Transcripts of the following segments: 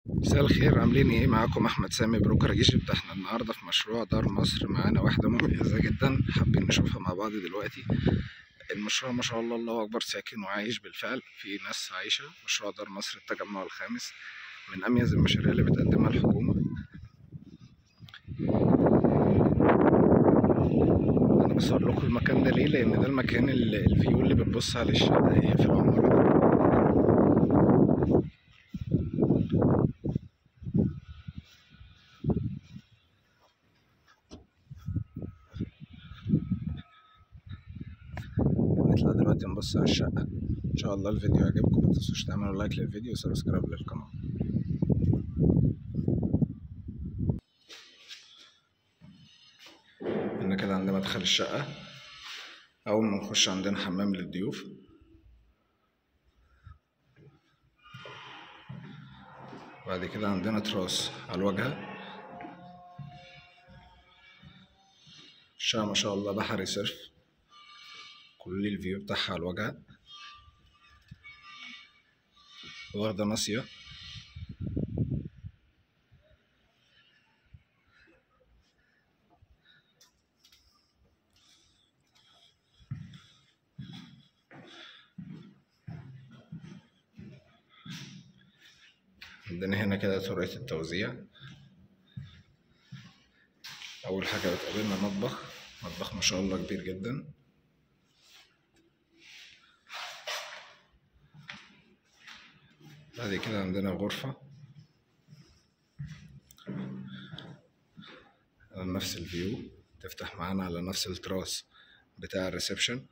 مساء الخير عاملين ايه معاكم احمد سامي بروكر ايجيبت احنا النهارده في مشروع دار مصر معانا واحده مميزه جدا حابين نشوفها مع بعض دلوقتي المشروع ما شاء الله الله اكبر ساكن وعايش بالفعل في ناس عايشه مشروع دار مصر التجمع الخامس من اميز المشاريع اللي بتقدمها الحكومه انا بس اقول لكم المكان ده ليه لان ده المكان اللي الفيو اللي بتبص على الشقه هي في العماره دي نطلع دلوقتي نبص على الشقة إن شاء الله الفيديو يعجبكم متنسوش تعملوا لايك للفيديو وسبسكرايب للقناة هنا كده عندنا مدخل الشقة أول ما نخش عندنا حمام للضيوف بعد كده عندنا تراس على الواجهة الشقة ما شاء الله بحري صرف كل الفيو بتاعها على الواجهة واخدة ناصية عندنا هنا كده طريقة التوزيع أول حاجة بتقابلنا مطبخ مطبخ ما شاء الله كبير جدا بعد كده عندنا غرفة على نفس الفيو تفتح معانا على نفس التراس بتاع الريسبشن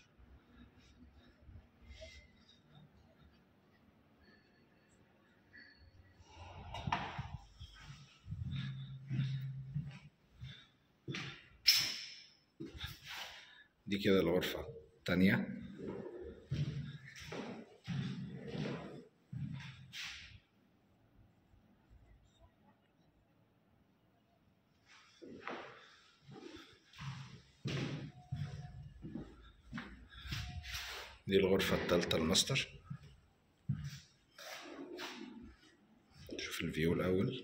دي كده الغرفة التانية دي الغرفة التالتة الماستر شوف الفيو الأول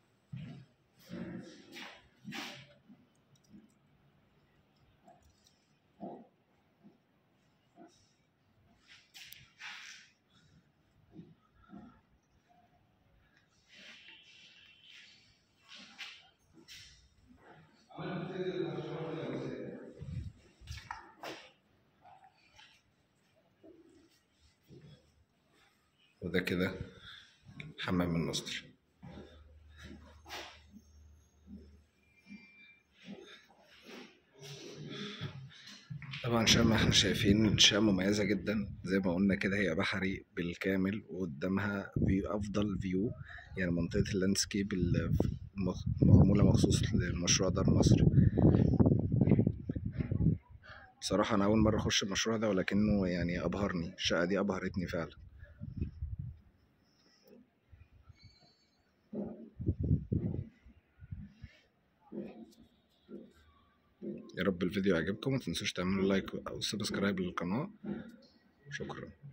وده كده حمام الماستر طبعا شقة احنا شايفين شقة مميزة جدا زي ما قلنا كده هي بحري بالكامل وقدامها فيو أفضل فيو يعني منطقة اللاندسكيب معمولة مخصوص لمشروع دار مصر بصراحة أنا أول مرة أخش المشروع ده ولكنه يعني أبهرني الشقة دي أبهرتني فعلا يا رب الفيديو يعجبكم متنسوش تعملوا لايك او سبسكرايب للقناة شكرا